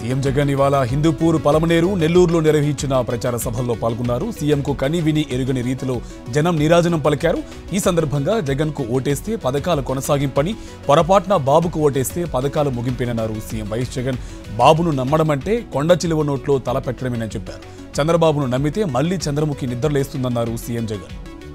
CM Jagan ఇవాళ హిందూపూర్ పలమనేరు నెల్లూరులో నిర్వహించిన ప్రచార సభల్లో పాల్గొన్నారు సీఎంకు కని విని ఎరుగని రీతిలో జనం నీరాజనం పలికారు ఈ సందర్భంగా జగన్కు ఓటేస్తే పథకాల కొనసాగింపని పొరపాటున బాబుకు ఓటేస్తే పథకాలు ముగింపేనన్నారు సీఎం వైఎస్ జగన్ బాబును నమ్మడమంటే కొండ చిలువ నోట్లో తల పెట్టడమేనని చెప్పారు చంద్రబాబును నమ్మితే మళ్లీ చంద్రముఖి నిద్రలేస్తుందన్నారు సీఎం జగన్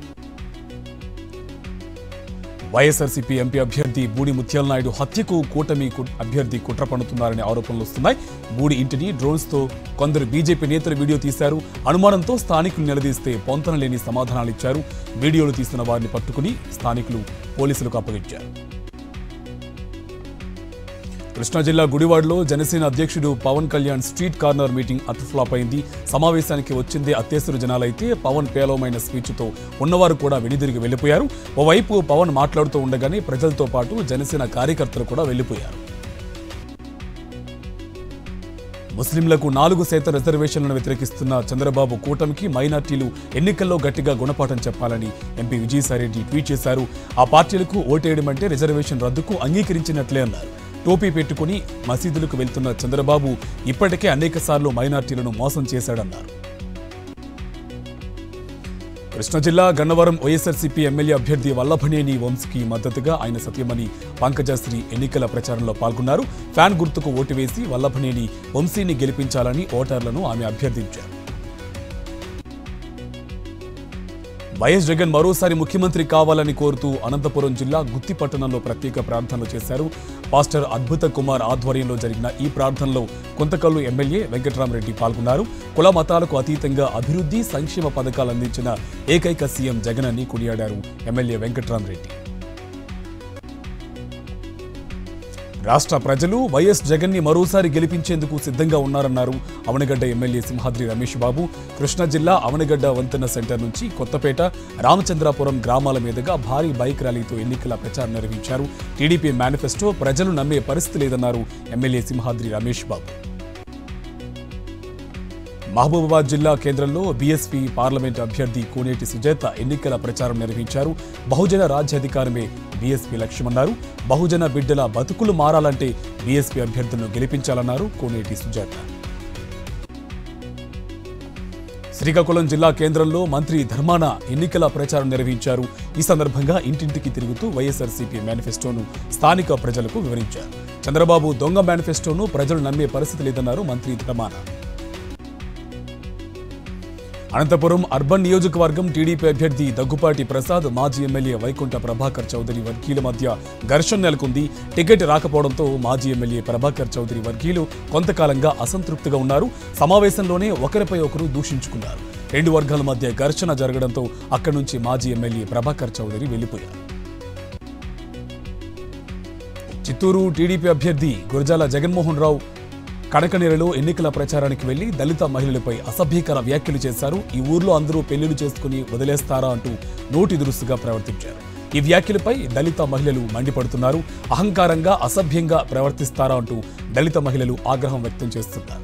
వైఎస్ఆర్సీపీ ఎంపీ అభ్యర్థి బూడి ముత్యాల నాయుడు హత్యకు కూటమి కు- అభ్యర్థి కుట్ర పన్నుతున్నారనే ఆరోపణలు వస్తున్నాయి బూడి ఇంటిని డ్రోన్స్ తో కొందరు బీజేపీ నేతలు వీడియో తీశారు అనుమానంతో స్థానికులు నిలదీస్తే పొంతన లేని సమాధానాలు ఇచ్చారు వీడియోలు తీస్తున్న వారిని పట్టుకుని స్థానికులు పోలీసులకు అప్పగించారు కృష్ణా జిల్లా గుడివాడలో జనసేన అధ్యక్షుడు Pawan Kalyan street corner meeting అతుఫ్లాప్ అయింది సమావేశానికి వచ్చిందే అత్యవసర జనాలైతే పవన్ పేలవమైన స్పీచ్తో ఉన్నవారు కూడా వెనుదిరిగి వెళ్లిపోయారు ఓవైపు పవన్ మాట్లాడుతూ ఉండగానే ప్రజలతో పాటు జనసేన కార్యకర్తలు కూడా వెళ్లిపోయారు ముస్లింలకు నాలుగు శాతం రిజర్వేషన్లను వ్యతిరేకిస్తున్న చంద్రబాబు కూటమికి మైనార్టీలు ఎన్నికల్లో గట్టిగా గుణపాఠం చెప్పాలని ఎంపీ విజయసాయిరెడ్డి ట్వీట్ చేశారు ఆ పార్టీలకు ఓటేయడం అంటే రిజర్వేషన్ రద్దుకు అంగీకరించినట్లే అన్నారు టోపీ పెట్టుకుని మసీదులకు వెళ్తున్న చంద్రబాబు ఇప్పటికే అనేకసార్లు మైనార్టీలను మోసం చేశాడన్నారు కృష్ణా జిల్లా గన్నవరం వైఎస్ఆర్సీపీ ఎమ్మెల్యే అభ్యర్థి వల్లభనేని వంశీకి మద్దతుగా ఆయన సత్యమణి పంకజశ్రీ ఎన్నికల ప్రచారంలో పాల్గొన్నారు ఫ్యాన్ గుర్తుకు ఓటు వేసి వల్లభనేని వంశీని గెలిపించాలని ఓటర్లను ఆమె అభ్యర్థించారు వైఎస్ జగన్ మరోసారి ముఖ్యమంత్రి కావాలని కోరుతూ అనంతపురం జిల్లా గుత్తి పట్టణంలో ప్రత్యేక ప్రార్థనలు చేశారు పాస్టర్ అద్భుత కుమార్ ఆధ్వర్యంలో జరిగిన ఈ ప్రార్థనలో కొంతకల్లు ఎమ్మెల్యే వెంకట్రామరెడ్డి పాల్గొన్నారు కుల మతాలకు అతీతంగా అభివృద్ధి సంక్షేమ పథకాలు అందించిన ఏకైక సీఎం జగన్ అని కొనియాడారు ఎమ్మెల్యే వెంకట్రామరెడ్డి రాష్ట్ర ప్రజలు వైఎస్ జగన్ ని మరోసారి గెలిపించేందుకు సిద్ధంగా ఉన్నారన్నారు అవనగడ్డ ఎమ్మెల్యే సింహాద్రి రమేష్ బాబు కృష్ణా జిల్లా అవనగడ్డ వంతెన సెంటర్ నుంచి కొత్తపేట రామచంద్రాపురం గ్రామాల మీదుగా భారీ బైక్ ర్యాలీతో ఎన్నికల ప్రచారం నిర్వహించారు టీడీపీ మేనిఫెస్టో ప్రజలు నమ్మే పరిస్థితి లేదన్నారు ఎమ్మెల్యే సింహాద్రి రమేష్ బాబు మహబూబాబాద్ జిల్లా కేంద్రంలో బీఎస్పీ పార్లమెంట్ అభ్యర్థి కోనేటి సుజాత ఎన్నికల ప్రచారం నిర్వహించారు బహుజన రాజ్యాధికారమే బీఎస్పీ లక్ష్యమన్నారు బహుజన బిడ్డల బతుకులు మారాలంటే బీఎస్పీ అభ్యర్థులను గెలిపించాలన్నారు కోనేటి సుజాత శ్రీకాకుళం జిల్లా కేంద్రంలో మంత్రి ధర్మాన ఎన్నికల ప్రచారం నిర్వహించారు ఈ సందర్భంగా ఇంటింటికి తిరుగుతూ వైఎస్ఆర్సీపీ మేనిఫెస్టోను స్థానిక ప్రజలకు వివరించారు చంద్రబాబు దొంగ మేనిఫెస్టోను ప్రజలు నమ్మే పరిస్థితి లేదన్నారు మంత్రి ధర్మాన అనంతపురం అర్బన్ నియోజకవర్గం టీడీపీ అభ్యర్థి దగ్గుపాటి ప్రసాద్ మాజీ ఎమ్మెల్యే వైకుంఠ ప్రభాకర్ చౌదరి వర్గీయుల మధ్య ఘర్షణ నెలకొంది టికెట్ రాకపోవడంతో మాజీ ఎమ్మెల్యే ప్రభాకర్ చౌదరి వర్గీయులు కొంతకాలంగా అసంతృప్తిగా ఉన్నారు సమావేశంలోనే ఒకరిపై ఒకరు దూషించుకున్నారు రెండు వర్గాల మధ్య ఘర్షణ జరగడంతో అక్కడి నుంచి మాజీ ఎమ్మెల్యే ప్రభాకర్ చౌదరి వెళ్లిపోయారు చిత్తూరు టీడీపీ అభ్యర్థి గురజాల జగన్మోహన్ రావు కడకనేరలో ఎన్నికల ప్రచారానికి వెళ్లి దళిత మహిళలపై అసభ్యకర వ్యాఖ్యలు చేశారు ఈ ఊర్లో అందరూ పెళ్లిళ్లు చేసుకుని వదిలేస్తారా అంటూ నోటి దురుస్తుగా ప్రవర్తించారు ఈ వ్యాఖ్యలపై దళిత మహిళలు మండిపడుతున్నారు అహంకారంగా అసభ్యంగా ప్రవర్తిస్తారా అంటూ దళిత మహిళలు ఆగ్రహం వ్యక్తం చేస్తున్నారు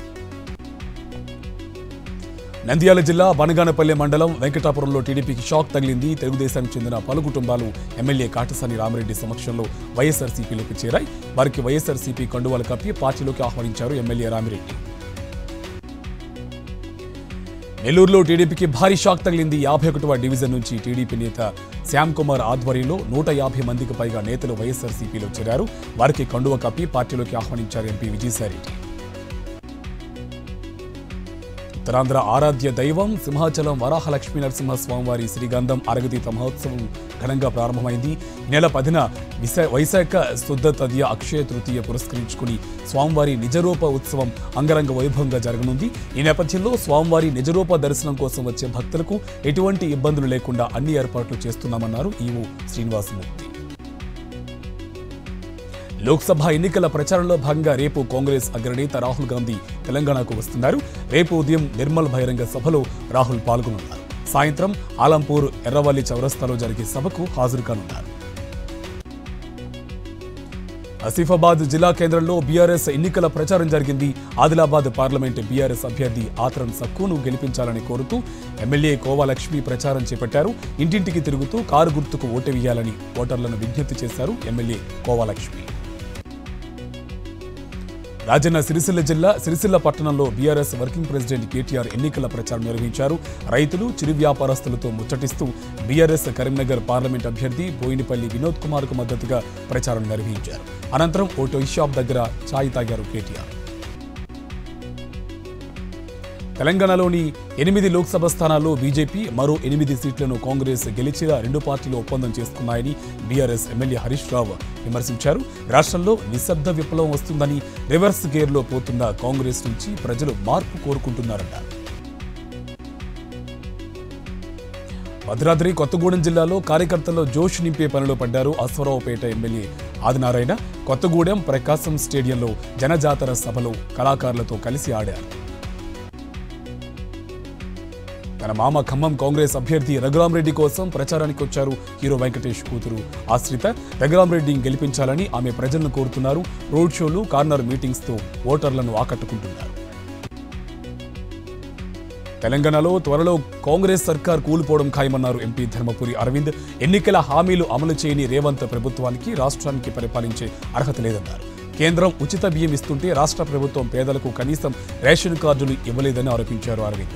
నంద్యాల జిల్లా బనగానపల్లె మండలం వెంకటాపురంలో టీడీపీకి షాక్ తగిలింది తెలుగుదేశానికి చెందిన పలు కుటుంబాలు ఎమ్మెల్యే కాటసాని రామరెడ్డి సమక్షంలో వైఎస్ఆర్సీపీలోకి చేరాయి వారికి వైఎస్ఆర్సీపీ కండువాలు కప్పి పార్టీలోకి ఆహ్వానించారు ఎమ్మెల్యే రామిరెడ్డి నెల్లూరులో టీడీపీకి భారీ షాక్ తగిలింది యాభై ఒకటవ డివిజన్ నుంచి టీడీపీ నేత శ్యామ్ కుమార్ ఆధ్వర్యంలో నూట యాభై మందికి పైగా నేతలు వైఎస్ఆర్సీపీలో చేరారు వారికి కండువ కప్పి పార్టీలోకి ఆహ్వానించారు ఎంపీ విజయసాయిరెడ్డి ఉత్తరాంధ్ర ఆరాధ్య దైవం సింహాచలం వరాహ లక్ష్మీ నరసింహ స్వామివారి శ్రీగంధం అరగతీత మహోత్సవం ఘనంగా ప్రారంభమైంది ఈ నెల పదిన విశా వైశాఖ శుద్ధ తదియ అక్షయ తృతీయ పురస్కరించుకుని స్వామివారి నిజరూప ఉత్సవం అంగరంగ వైభవంగా జరగనుంది ఈ నేపథ్యంలో స్వామివారి నిజరూప దర్శనం కోసం వచ్చే భక్తులకు ఎటువంటి ఇబ్బందులు లేకుండా అన్ని ఏర్పాట్లు చేస్తున్నామన్నారు ఈవో శ్రీనివాసమూర్తి లోక్సభ ఎన్నికల ప్రచారంలో భాగంగా రేపు కాంగ్రెస్ అగ్రనేత రాహుల్ గాంధీ తెలంగాణకు వస్తున్నారు రేపు ఉదయం నిర్మల్ బహిరంగ సభలో రాహుల్ పాల్గొనున్నారు సాయంత్రం ఆలంపూర్ ఎర్రవల్లి చౌరస్తాలో జరిగే సభకు హాజరు కానున్నారు ఆసిఫాబాద్ జిల్లా కేంద్రంలో బీఆర్ఎస్ ఎన్నికల ప్రచారం జరిగింది ఆదిలాబాద్ పార్లమెంట్ బీఆర్ఎస్ అభ్యర్థి ఆత్రం సక్కును గెలిపించాలని కోరుతూ ఎమ్మెల్యే కోవాలక్ష్మి ప్రచారం చేపట్టారు ఇంటింటికి తిరుగుతూ కారు గుర్తుకు ఓటు వేయాలని ఓటర్లను విజ్ఞప్తి చేశారు ఎమ్మెల్యే కోవాలక్ష్మి రాజన్న సిరిసిల్ల జిల్లా సిరిసిల్ల పట్టణంలో బీఆర్ఎస్ వర్కింగ్ ప్రెసిడెంట్ కేటీఆర్ ఎన్నికల ప్రచారం నిర్వహించారు రైతులు చిరు వ్యాపారస్తులతో ముచ్చటిస్తూ బీఆర్ఎస్ కరీంనగర్ పార్లమెంట్ అభ్యర్థి బోయినపల్లి వినోద్ కుమార్ కు మద్దతుగా ప్రచారం నిర్వహించారు అనంతరం ఓ టొయ్ షాప్ దగ్గర ఛాయ్ తాగారు కేటీఆర్ తెలంగాణలోని ఎనిమిది లోక్సభ స్థానాల్లో బీజేపీ మరో ఎనిమిది సీట్లను కాంగ్రెస్ గెలిచేలా రెండు పార్టీలు ఒప్పందం చేసుకున్నాయని బీఆర్ఎస్ ఎమ్మెల్యే హరీష్ రావు విమర్శించారు రాష్ట్రంలో నిశ్శబ్ద విప్లవం వస్తుందని రివర్స్ గేర్లో పోతున్న కాంగ్రెస్ నుంచి ప్రజలు మార్పు కోరుకుంటున్నారన్నారు భద్రాద్రి కొత్తగూడెం జిల్లాలో కార్యకర్తల్లో జోష్ నింపే పనిలో పడ్డారు అశ్వరావుపేట ఎమ్మెల్యే ఆదినారాయణ కొత్తగూడెం ప్రకాశం స్టేడియంలో జనజాతర సభలో కళాకారులతో కలిసి ఆడారు తన మామ ఖమ్మం కాంగ్రెస్ అభ్యర్థి రఘురామరెడ్డి కోసం ప్రచారానికి వచ్చారు హీరో వెంకటేష్ కూతురు ఆశ్రిత రఘురామరెడ్డిని గెలిపించాలని ఆమె ప్రజలను కోరుతున్నారు రోడ్ షోలు కార్నర్ మీటింగ్స్ తో ఓటర్లను ఆకట్టుకుంటున్నారు తెలంగాణలో త్వరలో కాంగ్రెస్ సర్కార్ కూలిపోవడం ఖాయమన్నారు ఎంపీ ధర్మపురి అరవింద్ ఎన్నికల హామీలు అమలు చేయని రేవంత్ ప్రభుత్వానికి రాష్ట్రానికి పరిపాలించే అర్హత లేదన్నారు కేంద్రం ఉచిత బియ్యం ఇస్తుంటే రాష్ట్ర ప్రభుత్వం పేదలకు కనీసం రేషన్ కార్డులు ఇవ్వలేదని ఆరోపించారు అరవింద్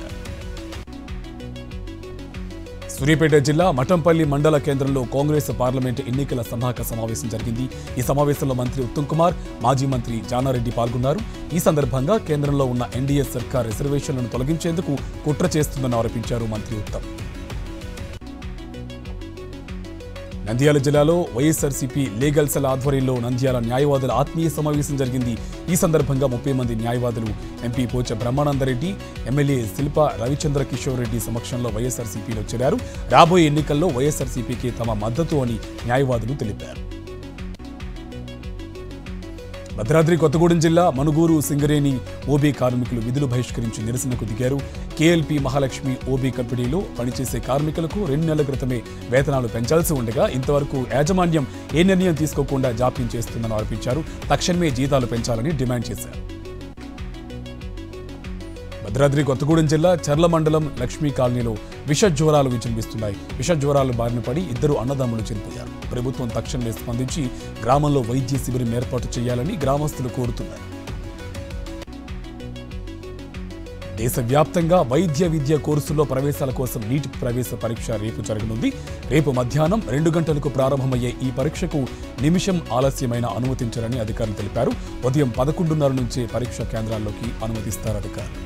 సూర్యాపేట జిల్లా మఠంపల్లి మండల కేంద్రంలో కాంగ్రెస్ పార్లమెంటు ఎన్నికల సన్నాహక సమావేశం జరిగింది ఈ సమావేశంలో మంత్రి ఉత్తమ్ కుమార్ మాజీ మంత్రి జానారెడ్డి పాల్గొన్నారు ఈ సందర్భంగా కేంద్రంలో ఉన్న ఎన్డీఏ సర్కార్ రిజర్వేషన్లను తొలగించేందుకు కుట్ర చేస్తుందని ఆరోపించారు మంత్రి ఉత్తమ్ నంద్యాల జిల్లాలో వైఎస్ఆర్సీపీ లీగల్ సెల్ ఆధ్వర్యంలో నంద్యాల న్యాయవాదుల ఆత్మీయ సమావేశం జరిగింది ఈ సందర్భంగా ముప్పై మంది న్యాయవాదులు ఎంపీ పోచ బ్రహ్మానందరెడ్డి ఎమ్మెల్యే శిల్ప రవిచంద్ర కిషోర్ రెడ్డి సమక్షంలో వైఎస్ఆర్సీపీలో చేరారు రాబోయే ఎన్నికల్లో వైఎస్ఆర్సీపీకి తమ మద్దతు అని న్యాయవాదులు తెలిపారు భద్రాద్రి కొత్తగూడెం జిల్లా మనుగూరు సింగరేణి ఓబీ కార్మికులు విధులు బహిష్కరించి నిరసనకు దిగారు కేఎల్పి మహాలక్ష్మి ఓబీ కంపెనీలో పనిచేసే కార్మికులకు రెండు నెలల క్రితమే వేతనాలు పెంచాల్సి ఉండగా ఇంతవరకు యాజమాన్యం ఏ నిర్ణయం తీసుకోకుండా జాప్యం చేస్తుందని ఆరోపించారు తక్షణమే జీతాలు పెంచాలని డిమాండ్ చేశారు భద్రాద్రి కొత్తగూడెం జిల్లా చర్ల మండలం లక్ష్మీ కాలనీలో విష జ్వరాలు విజృంభిస్తున్నాయి విష జ్వరాలు బారిన పడి ఇద్దరు అన్నదమ్ములు చనిపోయారు ప్రభుత్వం తక్షణమే స్పందించి గ్రామంలో వైద్య శిబిరం ఏర్పాటు చేయాలని గ్రామస్తులు కోరుతున్నారు దేశవ్యాప్తంగా వైద్య విద్య కోర్సుల్లో ప్రవేశాల కోసం నీట్ ప్రవేశ పరీక్ష రేపు జరగనుంది రేపు మధ్యాహ్నం రెండు గంటలకు ప్రారంభమయ్యే ఈ పరీక్షకు నిమిషం ఆలస్యమైన అనుమతించారని అధికారులు తెలిపారు ఉదయం పదకొండున్నర నుంచే పరీక్ష కేంద్రాల్లోకి అనుమతిస్తారు అధికారులు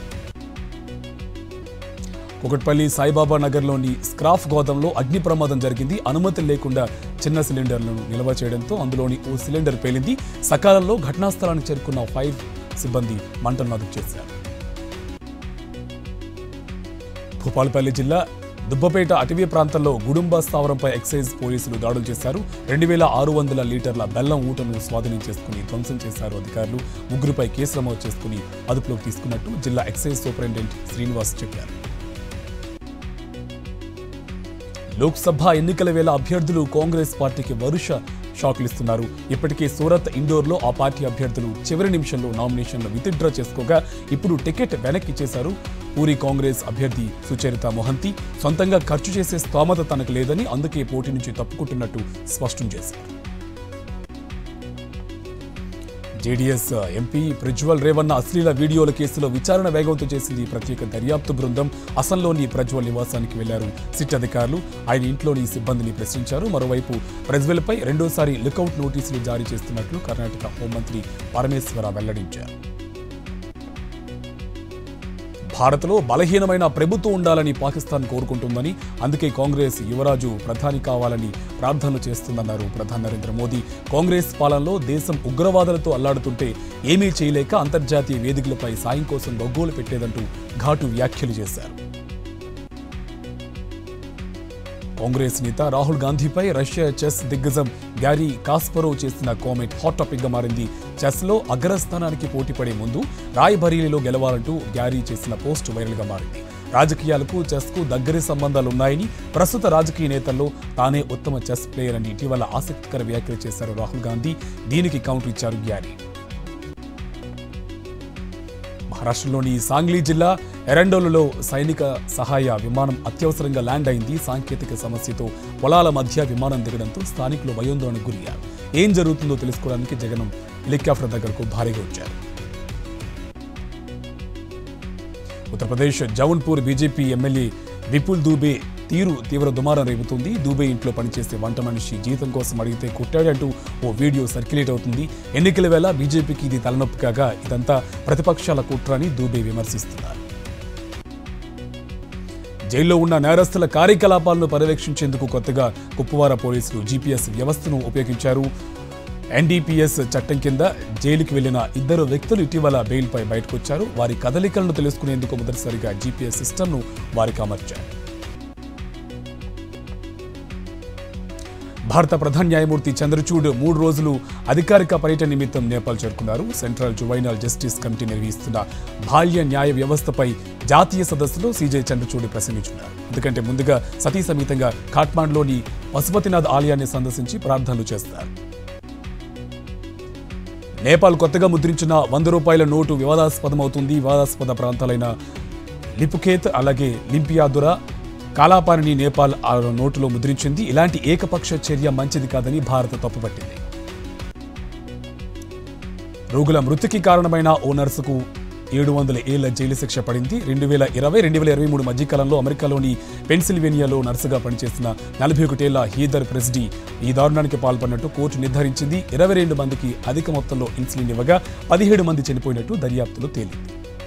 కుకట్పల్లి సాయిబాబా నగర్లోని స్క్రాఫ్ గోదంలో అగ్ని ప్రమాదం జరిగింది అనుమతి లేకుండా చిన్న సిలిండర్లను నిల్వ చేయడంతో అందులోని ఓ సిలిండర్ పేలింది సకాలంలో ఘటనా స్థలానికి చేరుకున్న ఫైర్ సిబ్బంది మంటలను అదుపు చేశారు భూపాలపల్లి జిల్లా దుబ్బపేట అటవీ ప్రాంతంలో గుడుంబ స్థావరంపై ఎక్సైజ్ పోలీసులు దాడులు చేశారు రెండు వేల ఆరు వందల లీటర్ల బెల్లం ఊటను స్వాధీనం చేసుకుని ధ్వంసం చేశారు అధికారులు ముగ్గురుపై కేసు నమోదు చేసుకుని అదుపులోకి తీసుకున్నట్టు జిల్లా ఎక్సైజ్ సూపరింటెండెంట్ శ్రీనివాస్ చెప్పారు లోక్సభ ఎన్నికల వేళ అభ్యర్థులు కాంగ్రెస్ పార్టీకి వరుష షాకులు ఇస్తున్నారు ఇప్పటికే సూరత్ ఇండోర్లో ఆ పార్టీ అభ్యర్థులు చివరి నిమిషంలో నామినేషన్లు విత్డ్రా చేసుకోగా ఇప్పుడు టికెట్ వెనక్కి చేశారు పూరి కాంగ్రెస్ అభ్యర్థి సుచరిత మొహంతి సొంతంగా ఖర్చు చేసే స్తోమత తనకు లేదని అందుకే పోటీ నుంచి తప్పుకుంటున్నట్టు స్పష్టం చేశారు జేడీఎస్ ఎంపీ ప్రజ్వల్ రేవన్న అశ్లీల వీడియోల కేసులో విచారణ వేగవంతం చేసింది ప్రత్యేక దర్యాప్తు బృందం అసంలోని ప్రజ్వల్ నివాసానికి వెళ్లారు సిట్ అధికారులు ఆయన ఇంట్లోని సిబ్బందిని ప్రశ్నించారు మరోవైపు ప్రజ్వల్పై రెండోసారి లుకౌట్ నోటీసులు జారీ చేస్తున్నట్లు కర్ణాటక హోంమంత్రి పరమేశ్వర వెల్లడించారు భారత్లో బలహీనమైన ప్రభుత్వం ఉండాలని పాకిస్తాన్ కోరుకుంటుందని అందుకే కాంగ్రెస్ యువరాజు ప్రధాని కావాలని ప్రార్థనలు చేస్తుందన్నారు ప్రధాని నరేంద్ర మోదీ కాంగ్రెస్ పాలనలో దేశం ఉగ్రవాదులతో అల్లాడుతుంటే ఏమీ చేయలేక అంతర్జాతీయ వేదికలపై సాయం కోసం గగ్గోలు పెట్టేదంటూ ఘాటు వ్యాఖ్యలు చేశారు కాంగ్రెస్ నేత రాహుల్ గాంధీపై రష్యా చెస్ దిగ్గజం గ్యారీ కాస్పరోవ్ చేసిన కామెంట్ హాట్ టాపిక్ గా మారింది చెస్ లో అగ్రస్థానానికి పోటీపడే ముందు రాయ్బరీలిలో గెలవాలంటూ గ్యారీ చేసిన పోస్ట్ వైరల్ గా మారింది రాజకీయాలకు చెస్ కు దగ్గరి సంబంధాలున్నాయని ప్రస్తుత రాజకీయ నేతల్లో తానే ఉత్తమ చెస్ ప్లేయర్ అని ఇటీవల ఆసక్తికర వ్యాఖ్యలు చేశారు రాహుల్ గాంధీ దీనికి కౌంటర్ ఇచ్చారు గ్యారీ మహారాష్ట్రలోని సాంగ్లీ జిల్లా ఎరండోలులో సైనిక సహాయ విమానం అత్యవసరంగా ల్యాండ్ అయింది సాంకేతిక సమస్యతో పొలాల మధ్య విమానం దిగడంతో స్థానికులు భయోందోళనకు గురయ్యారు ఏం జరుగుతుందో తెలుసుకోవడానికి జగనం హెలికాప్టర్ దగ్గరకు భారీగా వచ్చారు ఉత్తరప్రదేశ్ జౌన్పూర్ బీజేపీ ఎమ్మెల్యే విపుల్ దూబే తీరు తీవ్ర దుమారం రేపుతుంది దూబే ఇంట్లో పనిచేసే వంట మనిషి జీతం కోసం అడిగితే కొట్టాడంటూ ఓ వీడియో సర్క్యులేట్ అవుతుంది ఎన్నికల వేళ బీజేపీకి ఇది తలనొప్పి కాగా ఇదంతా ప్రతిపక్షాల కుట్ర అని దూబే విమర్శిస్తున్నారు జైల్లో ఉన్న నేరస్తుల కార్యకలాపాలను పర్యవేక్షించేందుకు కొత్తగా కుప్పవార పోలీసులు జీపీఎస్ వ్యవస్థను ఉపయోగించారు ఎన్డీపీఎస్ చట్టం కింద జైలుకి వెళ్లిన ఇద్దరు వ్యక్తులు ఇటీవల బెయిల్పై బయటకొచ్చారు వారి కదలికలను తెలుసుకునేందుకు మొదటిసారిగా జీపీఎస్ సిస్టమ్ను వారికి అమర్చారు భారత ప్రధాన న్యాయమూర్తి చంద్రచూడ్ మూడు రోజులు అధికారిక పర్యటన నిమిత్తం నేపాల్ చేరుకున్నారు సెంట్రల్ జువైనల్ జస్టిస్ కమిటీ నిర్వహిస్తున్న బాల్య న్యాయ వ్యవస్థపై జాతీయ సదస్సులో సీజే చంద్రచూడ్ ప్రసంగించున్నారు ఎందుకంటే ముందుగా సతీ సమేతంగా కాఠ్మాండ్లోని పశుపతినాథ్ ఆలయాన్ని సందర్శించి ప్రార్థనలు చేస్తారు నేపాల్ కొత్తగా ముద్రించిన వంద రూపాయల నోటు వివాదాస్పదమవుతుంది వివాదాస్పద ప్రాంతాలైన లిపుకేత్ అలాగే లింపియాదురా కాలాపానిని నేపాల్ ఆ నోటులో ముద్రించింది ఇలాంటి ఏకపక్ష చర్య మంచిది కాదని భారత్ తప్పుపట్టింది రోగుల మృతికి కారణమైన ఓ నర్సుకు ఏడు వందల ఏళ్ల జైలు శిక్ష పడింది రెండు వేల ఇరవై రెండు వేల ఇరవై మూడు మధ్యకాలంలో అమెరికాలోని పెన్సిల్వేనియాలో నర్సుగా పనిచేసిన నలభై ఒకటేళ్ల హీదర్ ప్రెస్డీ ఈ దారుణానికి పాల్పడినట్టు కోర్టు నిర్ధారించింది ఇరవై రెండు మందికి అధిక మొత్తంలో ఇన్సులిన్ ఇవ్వగా పదిహేడు మంది చనిపోయినట్టు దర్యాప్తులో తేలింది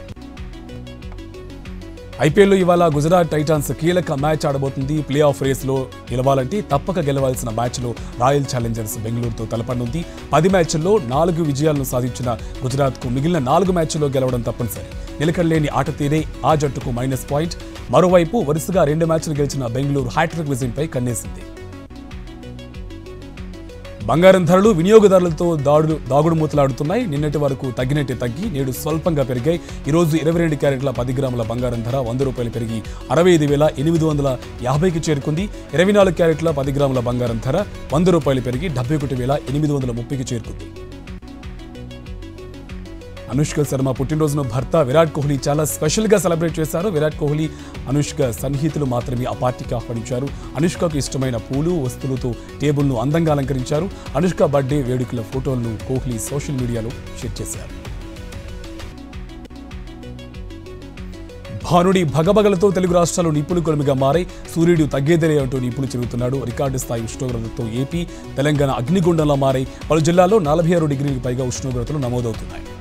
ఐపీఎల్లో ఇవాళ గుజరాత్ టైటాన్స్ కీలక మ్యాచ్ ఆడబోతుంది ప్లే ఆఫ్ రేస్లో గెలవాలంటే తప్పక గెలవాల్సిన మ్యాచ్లో రాయల్ ఛాలెంజర్స్ బెంగళూరుతో తలపనుంది పది మ్యాచ్ల్లో నాలుగు విజయాలను సాధించిన గుజరాత్కు మిగిలిన నాలుగు మ్యాచ్ల్లో గెలవడం తప్పనిసరి నిలకడలేని ఆట తీరే ఆ జట్టుకు మైనస్ పాయింట్ మరోవైపు వరుసగా రెండు మ్యాచ్లు గెలిచిన బెంగళూరు హ్యాట్రిక్ విజయంపై కన్నేసింది బంగారం ధరలు వినియోగదారులతో దాడులు దాగుడు మూతలాడుతున్నాయి నిన్నటి వరకు తగ్గినట్టే తగ్గి నేడు స్వల్పంగా పెరిగాయి ఈరోజు ఇరవై రెండు క్యారెట్ల పది గ్రాముల బంగారం ధర వంద రూపాయలు పెరిగి అరవై ఐదు వేల ఎనిమిది వందల యాభైకి చేరుకుంది ఇరవై నాలుగు క్యారెట్ల పది గ్రాముల బంగారం ధర వంద రూపాయలు పెరిగి డెబ్బై ఒకటి వేల ఎనిమిది వందల ముప్పైకి చేరుకుంది అనుష్క శర్మ పుట్టినరోజును భర్త విరాట్ కోహ్లీ చాలా స్పెషల్ గా సెలబ్రేట్ చేశారు విరాట్ కోహ్లీ అనుష్క సన్నిహితులు మాత్రమే ఆ పార్టీకి ఆహ్వానించారు అనుష్కకు ఇష్టమైన పూలు వస్తువులతో టేబుల్ను అందంగా అలంకరించారు అనుష్క బర్త్డే వేడుకల ఫోటోలను కోహ్లీ సోషల్ మీడియాలో షేర్ చేశారు భానుడి భగభగలతో తెలుగు రాష్ట్రాలు నిప్పులు కొలిమిగా మారాయి సూర్యుడు తగ్గేదలే అంటూ నిప్పులు చెరుగుతున్నాడు రికార్డు స్థాయి ఉష్ణోగ్రతతో ఏపీ తెలంగాణ అగ్నిగుండంలా మారాయి పలు జిల్లాల్లో నలభై ఆరు డిగ్రీలకు పైగా ఉష్ణోగ్రతలు నమోదవుతున్నాయి